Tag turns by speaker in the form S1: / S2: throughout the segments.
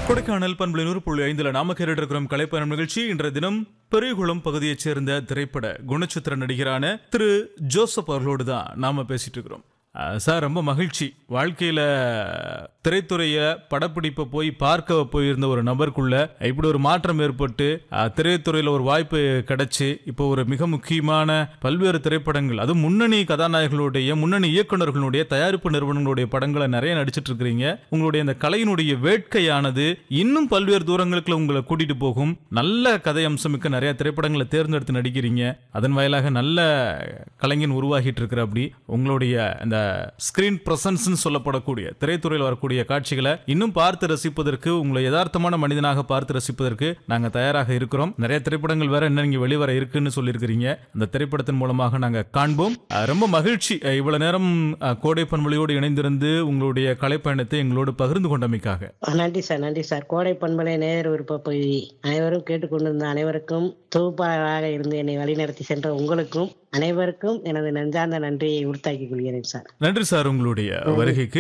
S1: கொடைக்கானல் பண்பலை நூறு புள்ளி ஐந்துல நாம கேட்டு இருக்கிறோம் கலைப்பயணம் நிகழ்ச்சி இன்றைய தினம் பெரியகுளம் பகுதியைச் சேர்ந்த திரைப்பட குணச்சித்திர நடிகரான திரு ஜோசப் அவர்களோடு தான் நாம பேசிட்டு இருக்கிறோம் அஹ், சார் ரொம்ப மகிழ்ச்சி வாழ்க்கையில திரைத்துறைய படப்பிடிப்பை போய் பார்க்க போயிருந்த ஒரு நபருக்குள்ள இப்படி ஒரு மாற்றம் ஏற்பட்டு அஹ், திரைத்துறையில ஒரு வாய்ப்பு கிடைச்சு இப்போ ஒரு மிக முக்கியமான பல்வேறு திரைப்படங்கள் அதுவும் முன்னணி கதாநாயகர்களுடைய முன்னணி இயக்குனர்களுடைய தயாரிப்பு நிறுவனங்களுடைய படங்களை நிறைய நடிச்சிட்டு இருக்கிறீங்க உங்களுடைய இந்த கலையினுடைய வேட்கையானது இன்னும் பல்வேறு தூரங்களுக்கு உங்களை கூட்டிட்டு போகும் நல்ல கதை அம்சமிக்க நிறைய திரைப்படங்களை தேர்ந்தெடுத்து நடிக்கிறீங்க அதன் வாயிலாக நல்ல கலைஞன் உருவாகிட்டு இருக்கிற அப்படி உங்களுடைய இந்த ஸ்கிரீன் பிரசன்ஸ்னு சொல்லப்படக்கூடிய திரைத்துறையில் வரக்கூடிய காட்சிகளை இன்னும் பார்த்து ரசிப்பதற்கு உங்களை யதார்த்தமான மனிதனாக பார்த்து ரசிப்பதற்கு நாங்க தயாராக இருக்கிறோம் நிறைய திரைப்படங்கள் வேற என்ன இங்க வெளிவர இருக்குன்னு சொல்லியிருக்கிறீங்க அந்த திரைப்படத்தின் மூலமாக நாங்க காண்போம் அஹ் ரொம்ப மகிழ்ச்சி அஹ் இவ்வளவு நேரம் அஹ், கோடை பண்பொழியோடு இணைந்திருந்து உங்களுடைய கலைப்பயணத்தை எங்களோடு பகிர்ந்து கொண்டமைக்காக
S2: நன்றி சார் நன்றி சார் கோடை பண்பலை நேயர் விருப்ப பகுதி அனைவரும் கேட்டுக்கொண்டிருந்த அனைவருக்கும் தொகுப்பாளராக இருந்து என்னை வழிநடத்தி சென்ற உங்களுக்கும் அனைவருக்கும் எனது நெஞ்சார்ந்த நன்றியை உறுத்தாக்கிக் கொள்கிறேன் சார்
S1: நன்றி சார் உங்களுடைய வருகைக்கு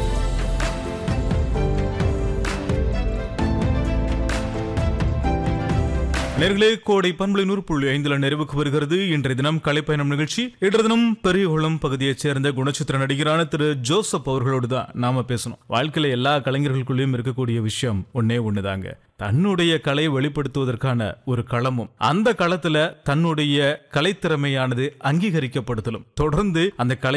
S1: நேர்களே கோடை பண்பலை நூறு புள்ளி ஐந்துல நிறைவுக்கு வருகிறது இன்றைய தினம் கலைப்பயணம் நிகழ்ச்சி இன்றைய தினம் பெரியகுளம் பகுதியைச் சேர்ந்த குணச்சித்திர நடிகரான திரு ஜோசப் அவர்களோடு தான் நாம பேசணும் வாழ்க்கையில எல்லா கலைஞர்களுக்குள்ளேயும் இருக்கக்கூடிய விஷயம் ஒன்னே ஒண்ணுதாங்க தன்னுடைய கலையை வெளிப்படுத்துவதற்கான ஒரு களமும் அந்த களத்துல தன்னுடைய கலைத்திறமையானது அங்கீகரிக்கப்படுதலும் தொடர்ந்து அந்த கலை